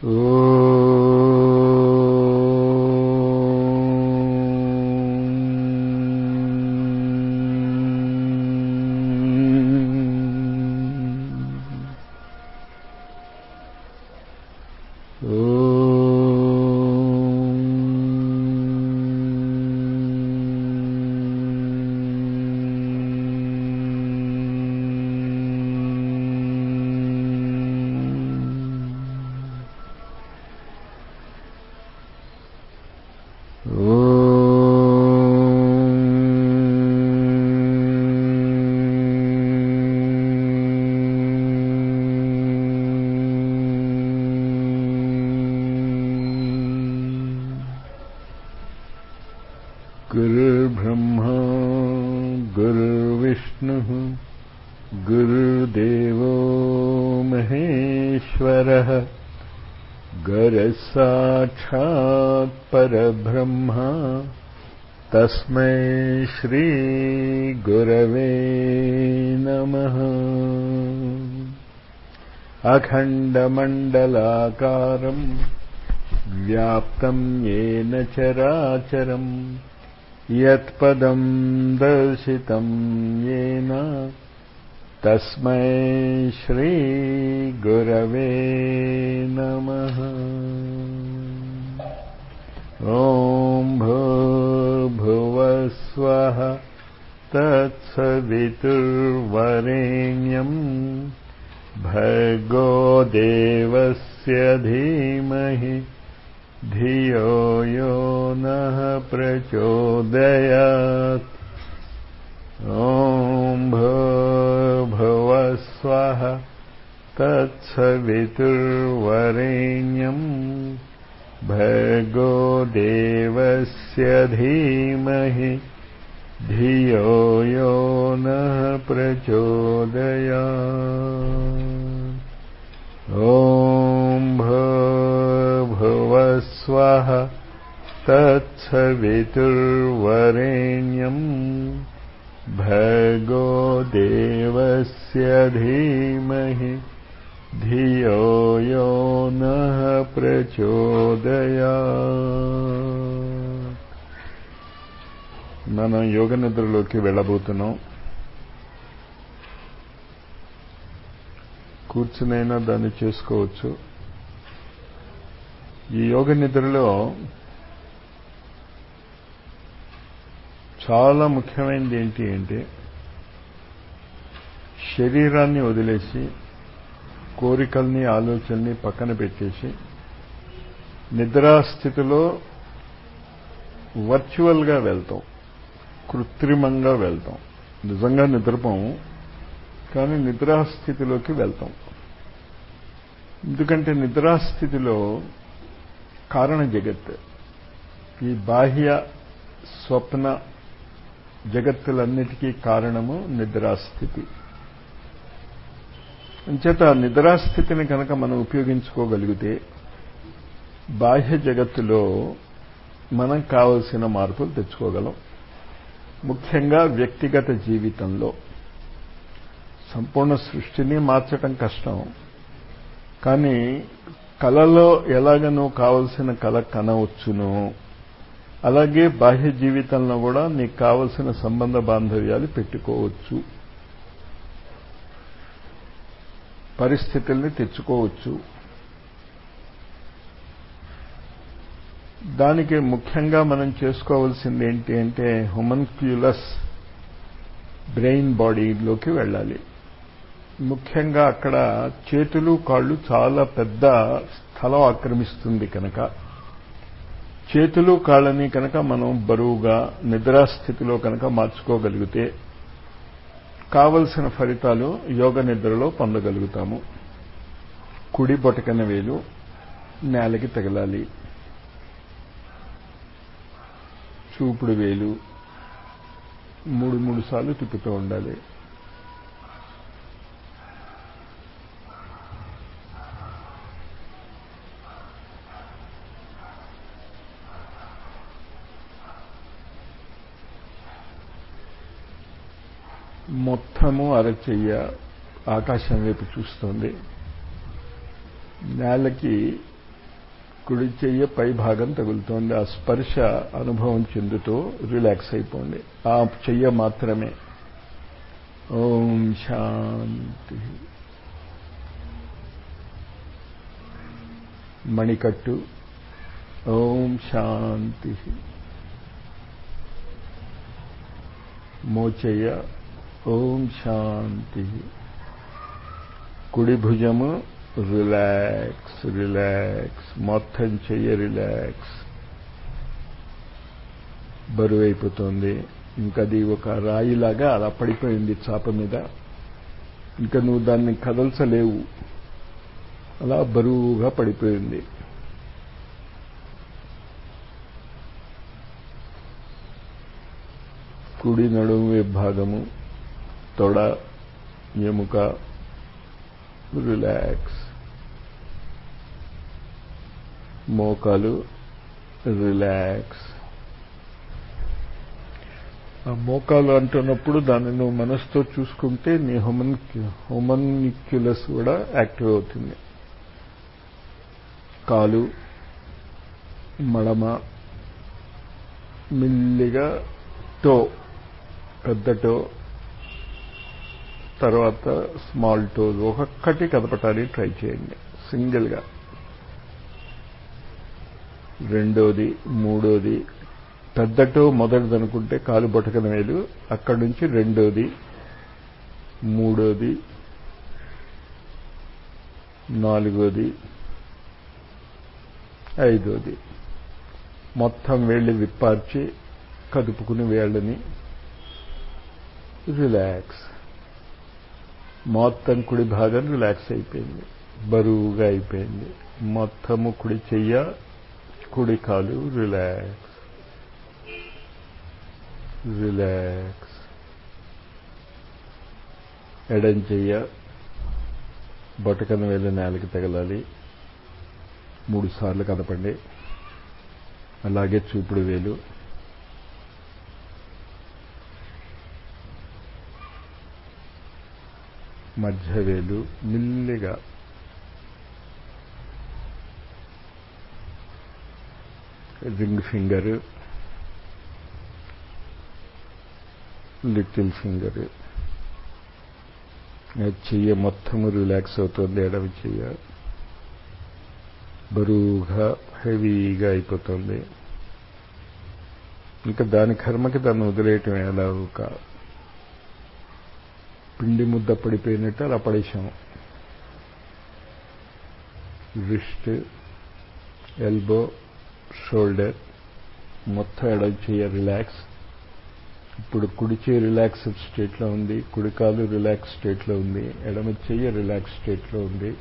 गुरुर्ब्रह्मा गुरुर्विष्णुः गुरुर्देवो महेश्वरः गुरः साक्षात् परब्रह्मा तस्मै श्रीगुरवे नमः अखण्डमण्डलाकारम् व्याप्तम् येन चराचरम् यत्पदम् दर्शितम् येन तस्मै श्रीगुरवे नमः ॐ भूर्भुवस्वः तत्सवितुर्वरेण्यम् भर्गो देवस्य धीमहि धियो यो नः प्रचोदयात् ॐ भूर्भुवस्वः तत्सवितुर्वरेण्यम् भर्गो देवस्य धीमहि धियो यो नः प्रचोदयात् ॐ भूर्भुवस्वः तत्सवितुर्वरेण्यम् भर्गो देवस्य धीमहि ధియో యో నః ప్రచోదయా మనం యోగ నిద్రలోకి వెళ్ళబోతున్నాం కూర్చునైనా దాన్ని చేసుకోవచ్చు ఈ యోగ నిద్రలో చాలా ముఖ్యమైనది ఏంటి అంటే శరీరాన్ని వదిలేసి కోరికల్ని ఆలోచనల్ని పక్కన పెట్టేసి నిద్రాస్థితిలో వర్చువల్గా వెళ్తాం కృత్రిమంగా వెళ్తాం నిజంగా నిద్రపోము కానీ నిద్రాస్థితిలోకి వెళ్తాం ఎందుకంటే నిద్రాస్థితిలో కారణ జగత్ ఈ బాహ్య స్వప్న జగత్తులన్నిటికీ కారణము నిద్రాస్థితి అంచేత నిద్రాస్థితిని కనుక మనం ఉపయోగించుకోగలిగితే బాహ్య జగత్తులో మనం కావలసిన మార్పులు తెచ్చుకోగలం ముఖ్యంగా వ్యక్తిగత జీవితంలో సంపూర్ణ సృష్టిని మార్చటం కష్టం కానీ కళలో ఎలాగ నువ్వు కావలసిన కళ కనవచ్చును అలాగే బాహ్య జీవితంలో కూడా నీకు కావలసిన సంబంధ బాంధవ్యాలు పెట్టుకోవచ్చు పరిస్థితుల్ని తెచ్చుకోవచ్చు దానికి ముఖ్యంగా మనం చేసుకోవాల్సింది ఏంటి అంటే హుమన్క్యులస్ బ్రెయిన్ బాడీలోకి వెళ్ళాలి ముఖ్యంగా అక్కడ చేతులు కాళ్ళు చాలా పెద్ద స్థలం ఆక్రమిస్తుంది కనుక చేతులు కాళ్ళని కనుక మనం బరువుగా నిద్రాస్థితిలో కనుక మార్చుకోగలిగితే కావలసిన ఫలితాలు యోగ నిద్రలో పొందగలుగుతాము కుడి బొటకన వేలు నేలకి తగలాలి చూపుడు వేలు మూడు మూడు సార్లు తిప్పుతూ ఉండాలి మొత్తము అరచెయ్య ఆకాశం వైపు చూస్తుంది నేలకి కుడి చెయ్యి పై భాగం తగులుతోంది ఆ స్పర్శ అనుభవం చెందుతూ రిలాక్స్ అయిపోండి ఆ చెయ్య మాత్రమే ఓం శాంతి మణికట్టు ఓం శాంతి మోచయ్య ఓం శాంతి కుడి భుజము రిలాక్స్ రిలాక్స్ మొత్తం చెయ్య రిలాక్స్ బరువైపోతుంది ఇంకా అది ఒక రాయిలాగా అలా పడిపోయింది చాప మీద ఇంకా నువ్వు దాన్ని కదల్చలేవు అలా బరువుగా పడిపోయింది కుడి నడుము విభాగము తొడ ఎముక రిలాక్స్ మోకాలు రిలాక్స్ ఆ మోకాలు అంటున్నప్పుడు దాన్ని నువ్వు మనసుతో చూసుకుంటే నీ హోమన్ హోమన్క్యులస్ కూడా యాక్టివ్ అవుతుంది కాలు మడమ మిల్లిగా టో పెద్ద టో తర్వాత స్మాల్ టోస్ ఒక్కొక్కటి కదపటానికి ట్రై చేయండి సింగిల్గా రెండోది మూడోది పెద్ద టో మొదటిది అనుకుంటే కాలు బొటకన వేలు అక్కడి నుంచి రెండోది మూడోది నాలుగోది ఐదోది మొత్తం వేళ్ళు విప్పార్చి కదుపుకుని వేళ్ళని రిలాక్స్ మొత్తం కుడి భాగం రిలాక్స్ అయిపోయింది బరువుగా అయిపోయింది మొత్తము కుడి చెయ్య కుడి కాలు రిలాక్స్ రిలాక్స్ ఎడం చెయ్య బొటకన వేలు నేలకి తగలాలి మూడు సార్లు కదపండి అలాగే చూపుడు వేలు మధ్య వేలు మిల్లిగా రింగ్ ఫింగర్ లిటిల్ ఫింగర్ చెయ్య మొత్తము రిలాక్స్ అవుతుంది ఎడమ చెయ్య బరువుగా హెవీగా అయిపోతుంది ఇంకా దాని కర్మకి దాన్ని వదిలేయటం ఎలా ఒక పిండి ముద్ద పడిపోయినట్టు అలా పడేసాం రిస్ట్ ఎల్బో షోల్డర్ మొత్తం ఎడమ చెయ్య రిలాక్స్ ఇప్పుడు కుడి చెయ్యి రిలాక్స్ స్టేట్లో ఉంది కుడి కాలు రిలాక్స్ స్టేట్లో ఉంది ఎడమ చెయ్యి రిలాక్స్ స్టేట్లో ఉంది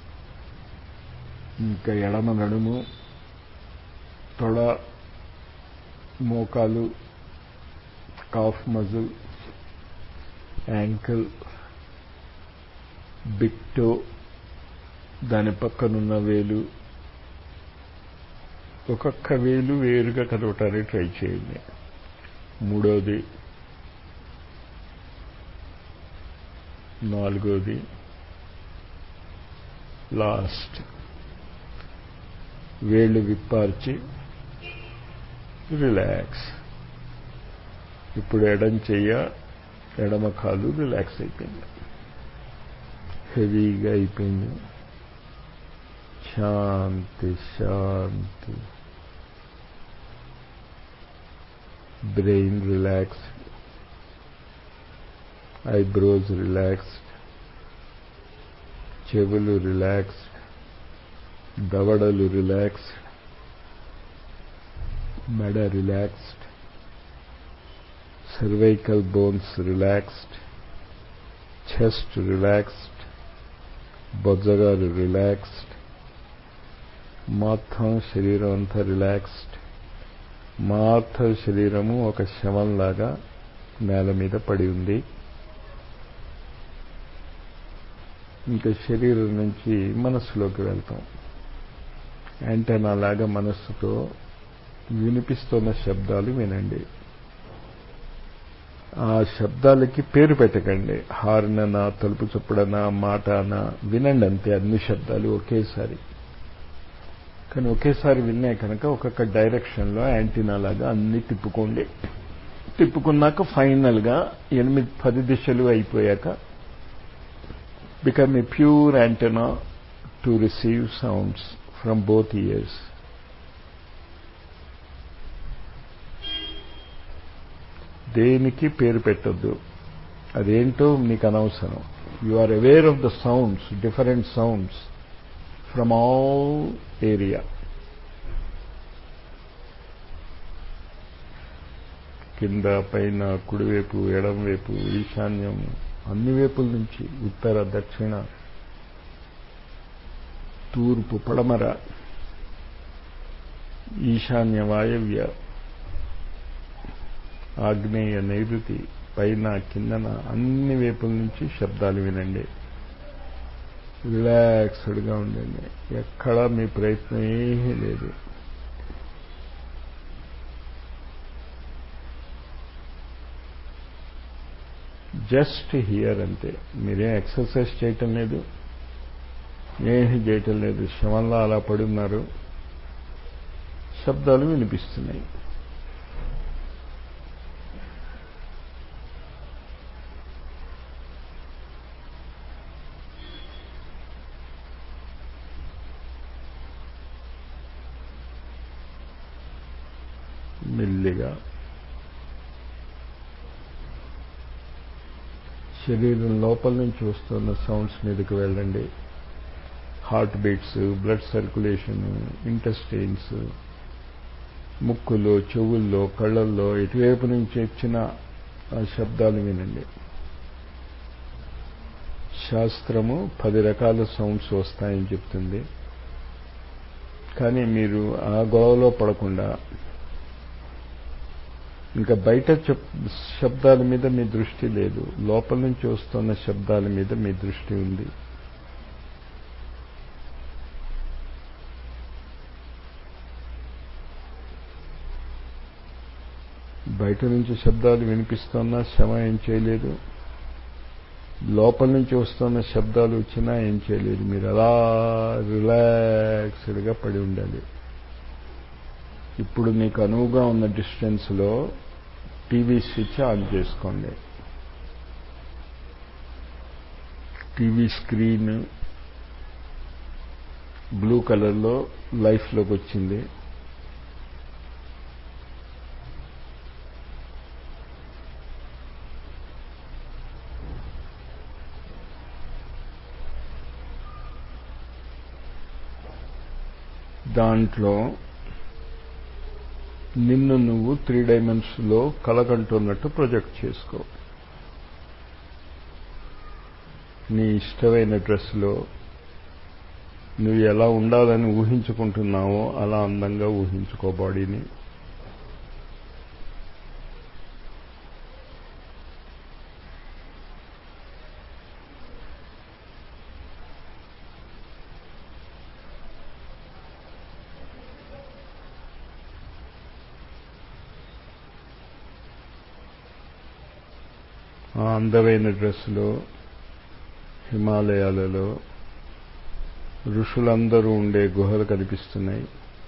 ఇంకా ఎడమ నడుము తొడ మోకాలు calf muscle ankle big toe దాని పక్కనున్న వేలు ఒక్కొక్క వేలు వేరుగా కదవటానికి ట్రై చేయండి మూడోది నాలుగోది లాస్ట్ వేళ్ళు విప్పార్చి రిలాక్స్ ఇప్పుడు ఎడం చెయ్య ఎడమ కాలు రిలాక్స్ అయిపోయింది హెవీగా అయిపోయింది శాంతి శాంతి బ్రెయిన్ రిలాక్స్డ్ ఐబ్రోస్ రిలాక్స్డ్ చెవులు రిలాక్స్డ్ దవడలు రిలాక్స్డ్ మెడ relaxed cervical bones relaxed, chest relaxed, బొజ్జగాలు రిలాక్స్డ్ మొత్తం శరీరం అంతా రిలాక్స్డ్ మొత్తం శరీరము ఒక శవంలాగా నేల మీద పడి ఉంది ఇంకా శరీరం నుంచి మనస్సులోకి వెళ్తాం యాంటెనా లాగా మనస్సుతో వినిపిస్తున్న శబ్దాలు వినండి ఆ శబ్దాలకి పేరు పెట్టకండి హార్ననా తలుపు చప్పుడనా మాటనా వినండి అంతే అన్ని శబ్దాలు ఒకేసారి కానీ ఒకేసారి విన్నాయి కనుక ఒక్కొక్క డైరెక్షన్లో యాంటీనా లాగా అన్ని తిప్పుకోండి తిప్పుకున్నాక ఫైనల్గా ఎనిమిది పది దిశలు అయిపోయాక become a pure antenna to receive sounds from both ears దేనికి పేరు పెట్టద్దు అదేంటో మీకు అనవసరం you are aware of the sounds different sounds from all area కింద పైన కుడివైపు ఎడంవైపు ఈశాన్యం అన్ని వైపుల నుంచి ఉత్తర దక్షిణ తూర్పు పడమర ఈశాన్య వాయవ్య ఆగ్నేయ నైరుతి పైన కిందన అన్ని వైపుల నుంచి శబ్దాలు వినండి రిలాక్స్డ్గా ఉండండి ఎక్కడా మీ ప్రయత్నం ఏమీ లేదు జస్ట్ హియర్ అంతే మీరేం ఎక్సర్సైజ్ చేయటం లేదు ఏమీ చేయటం లేదు శవంలో అలా పడున్నారు శబ్దాలు వినిపిస్తున్నాయి మెల్లిగా శరీరం లోపల నుంచి వస్తున్న సౌండ్స్ మీదకి వెళ్ళండి heartbeats blood circulation intestines ముక్కులో చెవుల్లో కళ్ళల్లో ఇటువైపు నుంచి వచ్చిన ఆ శబ్దాలు వినండి శాస్త్రము పది రకాల సౌండ్స్ వస్తాయని చెప్తుంది కానీ మీరు ఆ గొడవలో పడకుండా ఇంకా బయట శబ్దాల మీద మీ దృష్టి లేదు లోపల నుంచి వస్తున్న శబ్దాల మీద మీ దృష్టి ఉంది బయట నుంచి శబ్దాలు వినిపిస్తున్నా శవ ఏం చేయలేదు లోపల నుంచి వస్తున్న శబ్దాలు వచ్చినా ఏం చేయలేదు మీరు అలా రిలాక్స్డ్గా పడి ఉండాలి ఇప్పుడు మీకు అనువుగా ఉన్న డిస్టెన్స్లో టీవీ స్విచ్ ఆన్ చేసుకోండి టీవీ స్క్రీన్ బ్లూ కలర్లో లైఫ్లోకి వచ్చింది దాంట్లో నిన్ను నువ్వు త్రీ డైమెన్షన్లో కలకంటున్నట్టు ప్రొజెక్ట్ చేసుకో నీ ఇష్టమైన డ్రెస్లో నువ్వు ఎలా ఉండాలని ఊహించుకుంటున్నావో అలా అందంగా ఊహించుకో బాడీని ఆ అందమైన డ్రెస్సులో హిమాలయాలలో ఋషులందరూ ఉండే గుహలు కనిపిస్తున్నాయి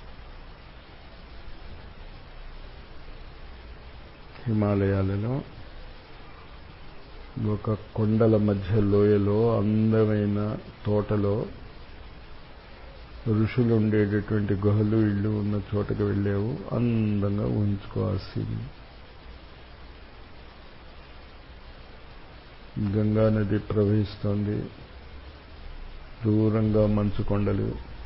హిమాలయాలలో ఒక కొండల మధ్య లోయలో అందమైన తోటలో ఋషులు ఉండేటటువంటి గుహలు ఇళ్ళు ఉన్న చోటకి వెళ్ళావు అందంగా ఊహించుకోవాల్సింది గంగా నది ప్రవహిస్తోంది దూరంగా మంచు కొండలు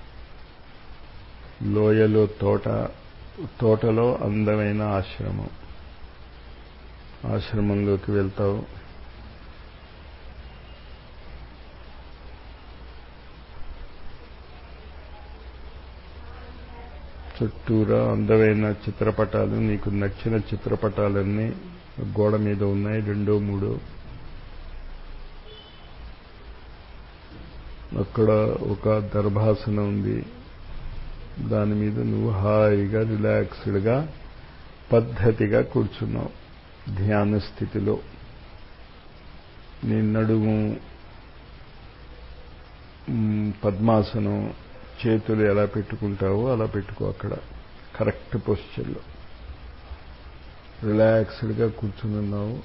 లోయలో తోట తోటలో అందమైన ఆశ్రమం ఆశ్రమంలోకి వెళ్తావు చుట్టూరా అందమైన చిత్రపటాలు నీకు నచ్చిన చిత్రపటాలన్నీ గోడ మీద ఉన్నాయి రెండో మూడో అక్కడ ఒక దర్భాసనం ఉంది దాని మీద నువ్వు హాయిగా రిలాక్స్డ్గా పద్ధతిగా కూర్చున్నావు ధ్యాన స్థితిలో నీ నడుము పద్మాసనం చేతులు ఎలా పెట్టుకుంటావో అలా పెట్టుకో అక్కడ కరెక్ట్ పొజిషన్లో రిలాక్స్డ్గా కూర్చుని ఉన్నావు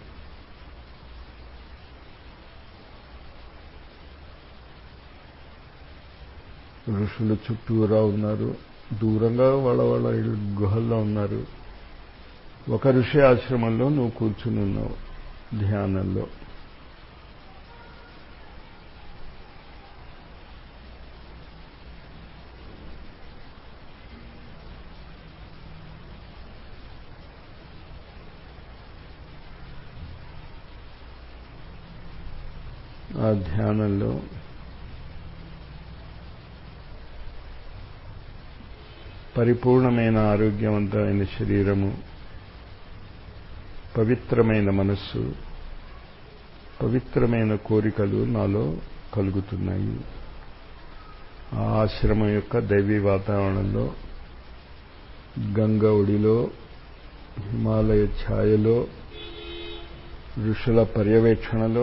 ఋషులు చుట్టూరా ఉన్నారు దూరంగా వాళ్ళ వాళ్ళ గుహల్లో ఉన్నారు ఒక ఋషి ఆశ్రమంలో నువ్వు కూర్చుని ఉన్నావు ధ్యానంలో ఆ ధ్యానంలో పరిపూర్ణమైన ఆరోగ్యవంతమైన శరీరము పవిత్రమైన మనస్సు పవిత్రమైన కోరికలు నాలో కలుగుతున్నాయి ఆ ఆశ్రమం యొక్క దైవీ వాతావరణంలో గంగ ఒడిలో హిమాలయ ఛాయలో ఋషుల పర్యవేక్షణలో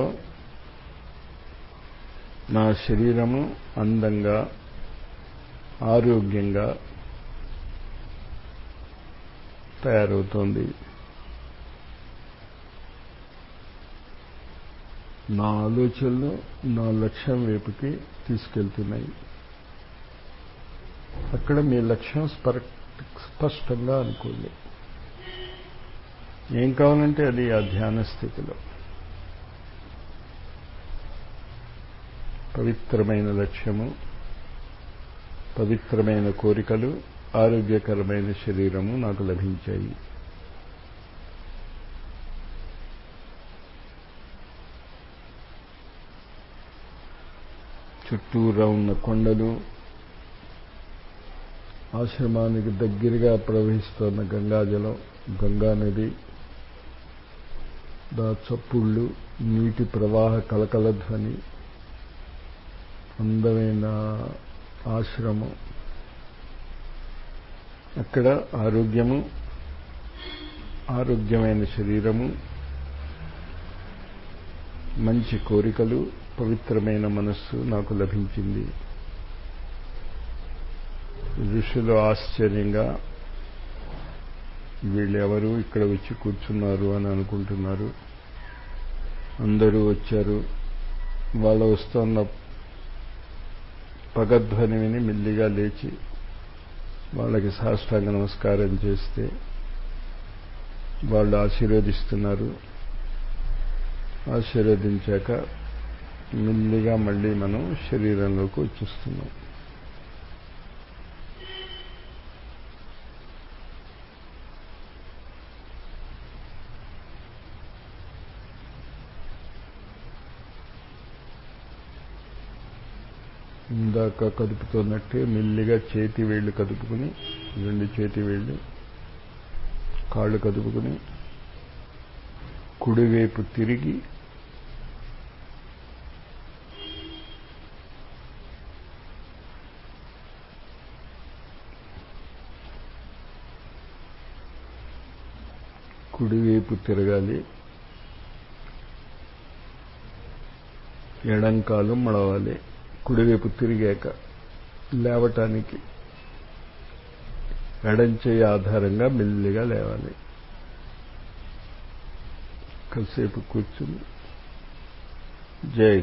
నా శరీరము అందంగా ఆరోగ్యంగా తయారవుతోంది నా ఆలోచనలు నా లక్ష్యం వైపుకి తీసుకెళ్తున్నాయి అక్కడ మీ లక్ష్యం స్పష్టంగా అనుకోండి ఏం కావాలంటే అది ఆ ధ్యాన స్థితిలో పవిత్రమైన లక్ష్యము పవిత్రమైన కోరికలు ఆరోగ్యకరమైన శరీరము నాకు లభించాయి చుట్టూరా ఉన్న కొండలు ఆశ్రమానికి దగ్గరగా ప్రవహిస్తున్న గంగాజలం గంగా నది దా చప్పుళ్ళు నీటి ప్రవాహ కలకల ధ్వని అందమైన ఆశ్రమం అక్కడ ఆరోగ్యము ఆరోగ్యమైన శరీరము మంచి కోరికలు పవిత్రమైన మనస్సు నాకు లభించింది ఋషులు ఆశ్చర్యంగా వీళ్ళెవరు ఇక్కడ వచ్చి కూర్చున్నారు అని అనుకుంటున్నారు అందరూ వచ్చారు వాళ్ళ వస్తున్న పగధ్వని విని మెల్లిగా లేచి వాళ్ళకి సాష్టాంగ నమస్కారం చేస్తే వాళ్ళు ఆశీర్వదిస్తున్నారు ఆశీర్వదించాక మెల్లిగా మళ్ళీ మనం శరీరంలోకి వచ్చేస్తున్నాం ఇందాక కదుపుతున్నట్టే మెల్లిగా చేతి వేళ్ళు కదుపుకుని రెండు చేతి వేళ్ళు కాళ్ళు కదుపుకుని కుడివైపు తిరిగి కుడివైపు తిరగాలి ఎడంకాలు మడవాలి కుడివైపు తిరిగాక లేవటానికి ఎడంచేయి ఆధారంగా మెల్లిగా లేవాలి కాసేపు కూర్చుని జై